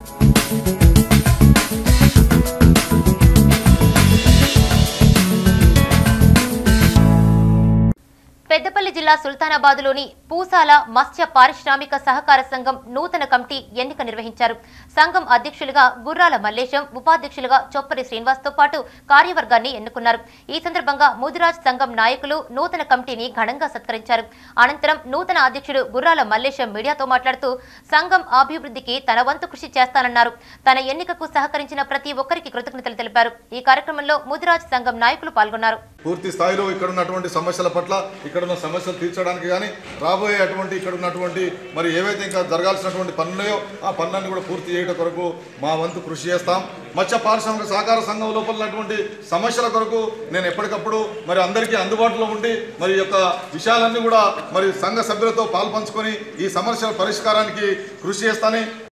పెద్దపల్లి జిల్లా సుల్తానాబాద్లోని పూసాల మత్స్య పారిశ్రామిక సహకార సంఘం నూతన కమిటీ ఎన్నిక నిర్వహించారు సంఘం అధ్యక్షులుగా గుర్రాల మల్లేశం ఉపాధ్యక్షులుగా చొప్పరి శ్రీనివాస్తో పాటు కార్యవర్గాన్ని ఎన్నుకున్నారు ఈ సందర్భంగా ముదిరాజ్ సంఘం నాయకులు నూతన కమిటీని ఘనంగా సత్కరించారు అనంతరం నూతన అధ్యక్షుడు గుర్రాల మల్లేశం మీడియాతో మాట్లాడుతూ సంఘం అభివృద్ధికి తన వంతు కృషి చేస్తానన్నారు తన ఎన్నికకు సహకరించిన ప్రతి ఒక్కరికి కృతజ్ఞతలు తెలిపారు ఈ కార్యక్రమంలో ముదిరాజ్ సంఘం నాయకులు పాల్గొన్నారు పూర్తి స్థాయిలో ఇక్కడ ఉన్నటువంటి సమస్యల పట్ల ఇక్కడ ఉన్న సమస్యలు తీర్చడానికి కానీ రాబోయే అటువంటి ఇక్కడ ఉన్నటువంటి మరి ఏవైతే ఇంకా జరగాల్సినటువంటి పనులున్నాయో ఆ పనులన్నీ కూడా పూర్తి చేయడం కొరకు మా వంతు కృషి చేస్తాం మత్స్య పారిశ్రామిక సహకార సంఘం లోపల ఉన్నటువంటి సమస్యల కొరకు నేను ఎప్పటికప్పుడు మరి అందరికీ అందుబాటులో ఉండి మరి ఈ యొక్క విషయాలన్నీ కూడా మరి సంఘ సభ్యులతో పాల్పంచుకొని ఈ సమస్యల పరిష్కారానికి కృషి చేస్తానని